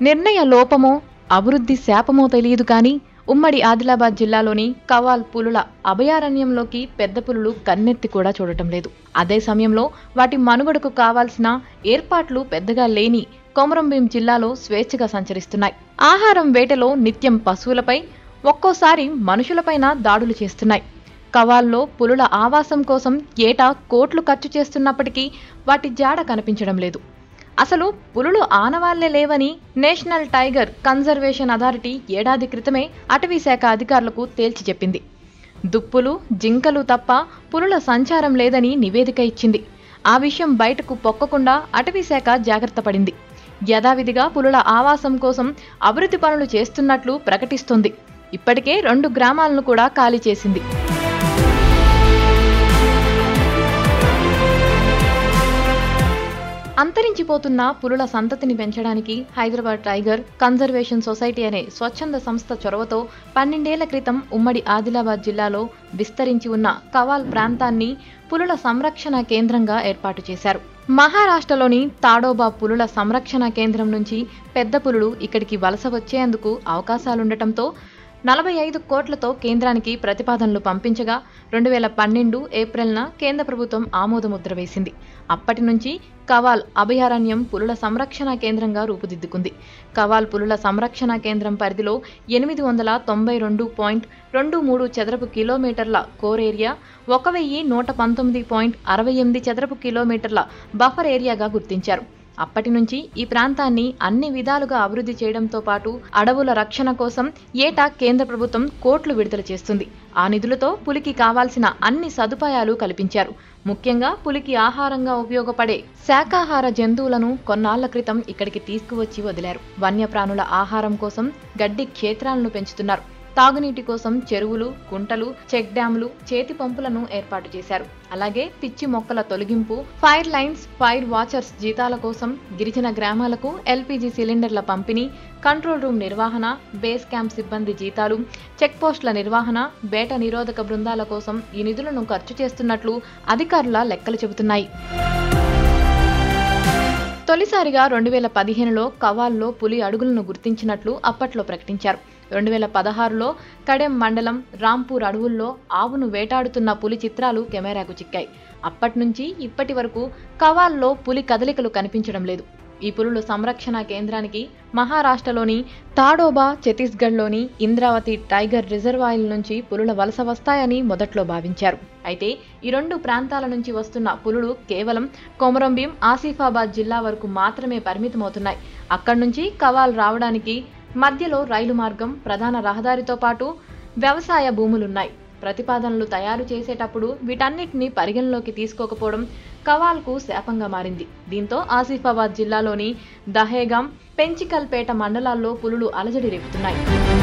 నిర్ణయ లోపమో అభివృద్ధి శాపమో తెలియదు కానీ ఉమ్మడి ఆదిలాబాద్ జిల్లాలోని కవాల్ పులుల అభయారణ్యంలోకి పెద్ద పులులు కన్నెత్తి కూడా చూడటం లేదు అదే సమయంలో వాటి మనుగడకు కావాల్సిన ఏర్పాట్లు పెద్దగా లేని కొమరంభీం జిల్లాలో స్వేచ్ఛగా సంచరిస్తున్నాయి ఆహారం వేటలో నిత్యం పశువులపై ఒక్కోసారి మనుషులపైన దాడులు చేస్తున్నాయి కవాల్లో పులుల ఆవాసం కోసం ఏటా కోట్లు ఖర్చు చేస్తున్నప్పటికీ వాటి జాడ కనిపించడం లేదు అసలు పులులు ఆనవాళ్లే లేవని నేషనల్ టైగర్ కన్జర్వేషన్ అథారిటీ ఏడాది క్రితమే అటవీ శాఖ అధికారులకు తేల్చి చెప్పింది దుప్పులు జింకలు తప్ప పులుల సంచారం లేదని నివేదిక ఇచ్చింది ఆ విషయం బయటకు పొక్కకుండా అటవీ శాఖ జాగ్రత్త పడింది యథావిధిగా పులుల ఆవాసం కోసం అభివృద్ధి పనులు చేస్తున్నట్లు ప్రకటిస్తోంది ఇప్పటికే రెండు గ్రామాలను కూడా ఖాళీ చేసింది అంతరించిపోతున్న పులుల సంతతిని పెంచడానికి హైదరాబాద్ టైగర్ కన్జర్వేషన్ సొసైటీ అనే స్వచ్ఛంద సంస్థ చొరవతో పన్నెండేళ్ల క్రితం ఉమ్మడి ఆదిలాబాద్ జిల్లాలో విస్తరించి ఉన్న కవాల్ ప్రాంతాన్ని పులుల సంరక్షణ కేంద్రంగా ఏర్పాటు చేశారు మహారాష్ట్రలోని తాడోబా పులుల సంరక్షణ కేంద్రం నుంచి పెద్ద పులులు ఇక్కడికి వలస వచ్చేందుకు అవకాశాలుండటంతో నలభై ఐదు కోట్లతో కేంద్రానికి ప్రతిపాదనలు పంపించగా రెండు వేల పన్నెండు ఏప్రిల్న కేంద్ర ప్రభుత్వం ఆమోదముద్ర వేసింది అప్పటి నుంచి కవాల్ అభయారణ్యం పులుల సంరక్షణ కేంద్రంగా రూపుదిద్దుకుంది కవాల్ పులుల సంరక్షణ కేంద్రం పరిధిలో ఎనిమిది వందల తొంభై రెండు పాయింట్ రెండు మూడు చదరపు కిలోమీటర్ల కోర్ ఏరియా ఒక వెయ్యి నూట పంతొమ్మిది పాయింట్ అరవై ఎనిమిది చదరపు కిలోమీటర్ల బఫర్ ఏరియాగా గుర్తించారు అప్పటి నుంచి ఈ ప్రాంతాన్ని అన్ని విధాలుగా అభివృద్ధి చేయడంతో పాటు అడవుల రక్షణ కోసం ఏటా కేంద్ర ప్రభుత్వం కోట్లు విడుదల చేస్తుంది ఆ నిధులతో పులికి కావాల్సిన అన్ని సదుపాయాలు కల్పించారు ముఖ్యంగా పులికి ఆహారంగా ఉపయోగపడే శాకాహార జంతువులను కొన్నాళ్ల క్రితం ఇక్కడికి తీసుకువచ్చి వదిలారు వన్యప్రాణుల ఆహారం కోసం గడ్డి క్షేత్రాలను పెంచుతున్నారు తాగునీటి కోసం చెరువులు కుంటలు చెక్ డ్యాములు చేతి పంపులను ఏర్పాటు చేశారు అలాగే పిచ్చి మొక్కల తొలగింపు ఫైర్ లైన్స్ ఫైర్ వాచర్స్ జీతాల కోసం గిరిజన గ్రామాలకు ఎల్పీజీ సిలిండర్ల పంపిణీ కంట్రోల్ రూమ్ నిర్వహణ బేస్ క్యాంప్ సిబ్బంది జీతాలు చెక్ పోస్టుల నిర్వహణ వేట నిరోధక బృందాల కోసం ఈ నిధులను ఖర్చు చేస్తున్నట్లు అధికారుల లెక్కలు చెబుతున్నాయి తొలిసారిగా రెండు వేల పదిహేనులో కవాల్లో పులి అడుగులను గుర్తించినట్లు అప్పట్లో ప్రకటించారు రెండు వేల పదహారులో కడెం మండలం రాంపూర్ అడవుల్లో ఆవును వేటాడుతున్న పులి చిత్రాలు కెమెరాకు చిక్కాయి అప్పటి నుంచి ఇప్పటి వరకు కవాల్లో పులి కదలికలు కనిపించడం లేదు ఈ పులుల సంరక్షణ కేంద్రానికి మహారాష్ట్రలోని తాడోబా ఛత్తీస్గఢ్లోని ఇంద్రావతి టైగర్ రిజర్వాయర్ నుంచి పులుల వలస వస్తాయని మొదట్లో భావించారు అయితే ఈ రెండు ప్రాంతాల నుంచి వస్తున్న పులులు కేవలం కొమరంభీం ఆసిఫాబాద్ జిల్లా వరకు మాత్రమే పరిమితమవుతున్నాయి అక్కడి నుంచి కవాల్ రావడానికి మధ్యలో రైలు మార్గం ప్రధాన రహదారితో పాటు వ్యవసాయ భూములున్నాయి ప్రతిపాదనలు తయారు చేసేటప్పుడు వీటన్నిటిని పరిగణలోకి తీసుకోకపోవడం కవాల్కు శాపంగా మారింది దీంతో ఆసిఫాబాద్ జిల్లాలోని దహేగాం పెంచికల్పేట మండలాల్లో పులులు అలజడి రేపుతున్నాయి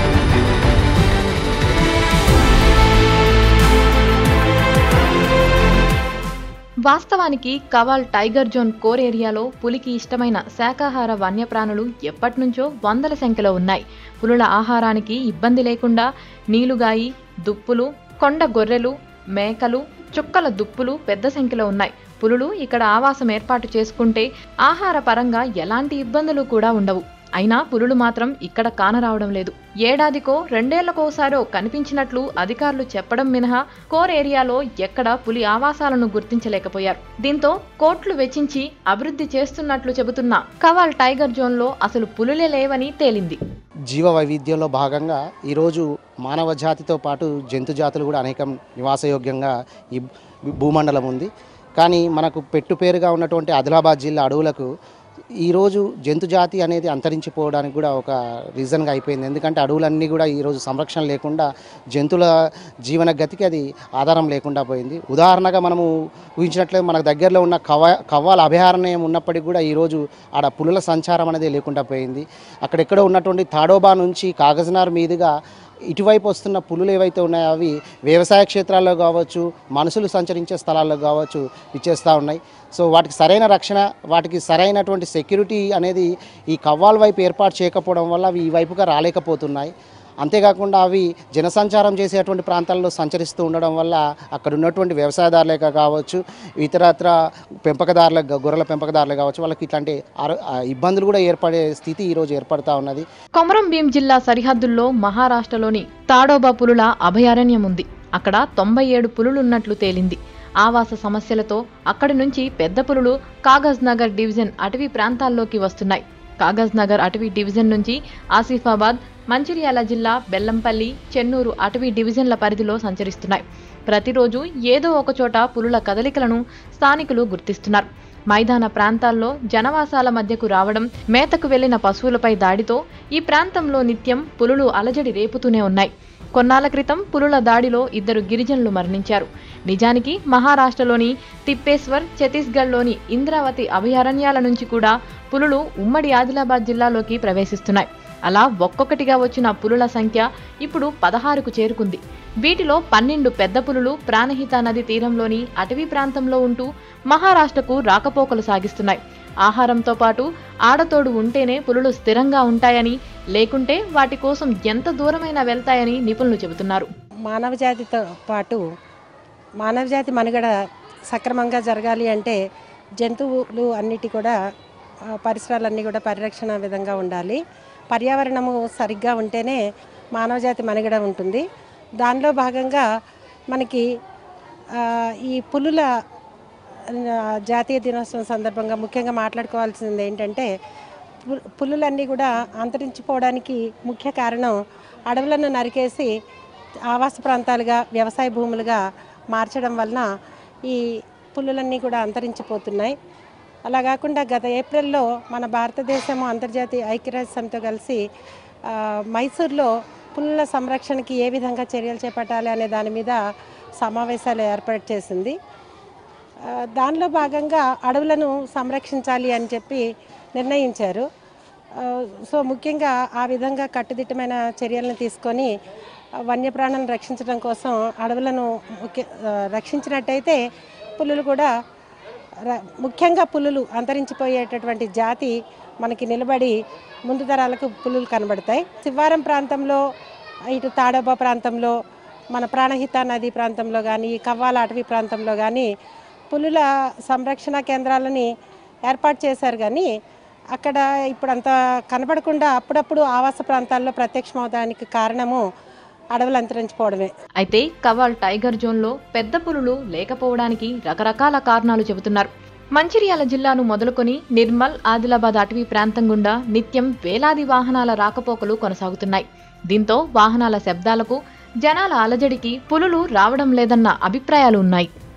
వాస్తవానికి కవాల్ టైగర్ జోన్ కోర్ ఏరియాలో పులికి ఇష్టమైన శాకాహార వన్యప్రాణులు ఎప్పటినుంచో వందల సంఖ్యలో ఉన్నాయి పులుల ఆహారానికి ఇబ్బంది లేకుండా నీలుగాయి దుప్పులు కొండ గొర్రెలు మేకలు చుక్కల దుప్పులు పెద్ద సంఖ్యలో ఉన్నాయి పులులు ఇక్కడ ఆవాసం ఏర్పాటు చేసుకుంటే ఆహార పరంగా ఎలాంటి ఇబ్బందులు కూడా ఉండవు అయినా పులులు మాత్రం ఇక్కడ కానరావడం లేదు ఏడాదికో రెండేళ్లకోసారో కనిపించినట్లు అధికారులు చెప్పడం మినహా కోర్ ఏరియాలో ఎక్కడా పులి ఆవాసాలను గుర్తించలేకపోయారు దీంతో కోట్లు వెచ్చించి అభివృద్ధి చేస్తున్నట్లు చెబుతున్న కవాల్ టైగర్ జోన్లో అసలు పులులే లేవని తేలింది జీవ వైవిధ్యంలో భాగంగా ఈరోజు మానవ జాతితో పాటు జంతు జాతులు కూడా అనేకం నివాసయోగ్యంగా ఈ భూమండలం ఉంది కానీ మనకు పెట్టు పేరుగా ఉన్నటువంటి ఆదిలాబాద్ జిల్లా అడవులకు ఈరోజు జంతు జాతి అనేది అంతరించిపోవడానికి కూడా ఒక రీజన్గా అయిపోయింది ఎందుకంటే అడవులన్నీ కూడా ఈరోజు సంరక్షణ లేకుండా జంతువుల జీవన గతికి అది ఆధారం లేకుండా పోయింది ఉదాహరణగా మనము ఊహించినట్లే మనకు దగ్గరలో ఉన్న కవ కవ్వాల అభయారణ్యం ఉన్నప్పటికీ కూడా ఈరోజు ఆడ పులుల సంచారం అనేది లేకుండా పోయింది అక్కడెక్కడో ఉన్నటువంటి తాడోబా నుంచి కాగజ్నార్ మీదుగా ఇటువైపు వస్తున్న పులులు ఏవైతే ఉన్నాయో అవి వ్యవసాయ క్షేత్రాల్లో కావచ్చు మనుషులు సంచరించే స్థలాల్లో కావచ్చు ఇచ్చేస్తూ ఉన్నాయి సో వాటికి సరైన రక్షణ వాటికి సరైనటువంటి సెక్యూరిటీ అనేది ఈ కవ్వాల వైపు ఏర్పాటు చేయకపోవడం వల్ల అవి ఈ వైపుగా రాలేకపోతున్నాయి అంతేకాకుండా అవి జనసంచారం చేసేటువంటి ప్రాంతాల్లో సంచరిస్తూ ఉండడం వల్ల అక్కడ ఉన్నటువంటి వ్యవసాయదారులే కావచ్చు ఇతరత్ర పెంపకదారులకు గొర్రెల పెంపకదారులు కావచ్చు వాళ్ళకి ఇట్లాంటి ఆరో- ఆ ఇబ్బందులు కూడా ఏర్పడే స్థితి ఈరోజు ఏర్పడతా ఉన్నది కొమరం భీం జిల్లా సరిహద్దుల్లో మహారాష్ట్రలోని తాడోబా పులుల అభయారణ్యం ఉంది అక్కడ తొంభై ఏడు పులులున్నట్లు తేలింది ఆవాస సమస్యలతో అక్కడి నుంచి పెద్ద పులులు కాగజ్ నగర్ డివిజన్ అటవీ ప్రాంతాల్లోకి వస్తున్నాయి కాగజ్ నగర్ అటవీ డివిజన్ నుంచి ఆసిఫాబాద్ మంచిర్యాల జిల్లా బెల్లంపల్లి చెన్నూరు అటవీ డివిజన్ల పరిధిలో సంచరిస్తున్నాయి ప్రతిరోజు ఏదో ఒక చోట పులుల కదలికలను స్థానికులు గుర్తిస్తున్నారు మైదాన ప్రాంతాల్లో జనవాసాల మధ్యకు రావడం మేతకు వెళ్లిన పశువులపై దాడితో ఈ ప్రాంతంలో నిత్యం పులులు అలజడి రేపుతూనే ఉన్నాయి కొన్నాళ్ల క్రితం పులుల దాడిలో ఇద్దరు గిరిజనులు మరణించారు నిజానికి మహారాష్ట్రలోని తిప్పేశ్వర్ ఛత్తీస్గఢ్లోని ఇంద్రావతి అభయారణ్యాల నుంచి కూడా పులులు ఉమ్మడి ఆదిలాబాద్ జిల్లాలోకి ప్రవేశిస్తున్నాయి అలా ఒక్కొక్కటిగా వచ్చిన పులుల సంఖ్య ఇప్పుడు పదహారుకు చేరుకుంది వీటిలో పన్నెండు పెద్ద పులులు ప్రాణహిత నది తీరంలోని అటవీ ప్రాంతంలో ఉంటూ మహారాష్ట్రకు రాకపోకలు సాగిస్తున్నాయి ఆహారంతో పాటు ఆడతోడు ఉంటేనే పులులు స్థిరంగా ఉంటాయని లేకుంటే వాటి కోసం ఎంత దూరమైనా వెళ్తాయని నిపుణులు చెబుతున్నారు మానవ జాతితో పాటు మానవ జాతి మనుగడ సక్రమంగా జరగాలి అంటే జంతువులు అన్నిటి కూడా ఆ, పరిసరాలన్నీ కూడా పరిరక్షణ విధంగా ఉండాలి పర్యావరణము సరిగ్గా ఉంటేనే మానవ జాతి మనుగడ ఉంటుంది దానిలో భాగంగా మనకి ఆ, ఈ పులుల ఆ, జాతీయ దినోత్సవం సందర్భంగా ముఖ్యంగా మాట్లాడుకోవాల్సింది ఏంటంటే పు- పులులన్నీ కూడా అంతరించిపోవడానికి ముఖ్య కారణం అడవులను నరికేసి ఆవాస ప్రాంతాలుగా వ్యవసాయ భూములుగా మార్చడం వలన ఈ పులులన్నీ కూడా అంతరించిపోతున్నాయి అలా కాకుండా గత ఏప్రిల్లో మన భారతదేశం అంతర్జాతీయ ఐక్యరాజ్య సమితితో కలిసి ఆ, మైసూర్లో పులుల సంరక్షణకి ఏ విధంగా చర్యలు చేపట్టాలి అనే దాని మీద సమావేశాలు ఏర్పాటు చేసింది ఆ, దానిలో భాగంగా అడవులను సంరక్షించాలి అని చెప్పి నిర్ణయించారు ఆ, సో ముఖ్యంగా ఆ విధంగా కట్టుదిట్టమైన చర్యలను తీసుకొని ఆ, వన్యప్రాణులను రక్షించడం కోసం అడవులను ముఖ్య ఆ, రక్షించినట్టయితే పులులు కూడా ర- ముఖ్యంగా పులులు అంతరించిపోయేటటువంటి జాతి మనకి నిలబడి ముందు తరాలకు పులులు కనబడతాయి శివారం ప్రాంతంలో ఇటు తాడోబా ప్రాంతంలో మన ప్రాణహిత నది ప్రాంతంలో కానీ కవ్వాల అటవీ ప్రాంతంలో కానీ పులుల సంరక్షణ కేంద్రాలని ఏర్పాటు చేశారు కానీ అక్కడ ఇప్పుడు అంత కనపడకుండా అప్పుడప్పుడు ఆవాస ప్రాంతాల్లో ప్రత్యక్షమవడానికి కారణము అడవులు అంతరించిపోవడమే అయితే కవాల్ టైగర్ జోన్లో పెద్ద పులులు లేకపోవడానికి రకరకాల కారణాలు చెబుతున్నారు మంచిర్యాల జిల్లాను మొదలుకొని నిర్మల్ ఆదిలాబాద్ అటవీ ప్రాంతం గుండా నిత్యం వేలాది వాహనాల రాకపోకలు కొనసాగుతున్నాయి దీంతో వాహనాల శబ్దాలకు జనాల అలజడికి పులులు రావడం లేదన్న అభిప్రాయాలు ఉన్నాయి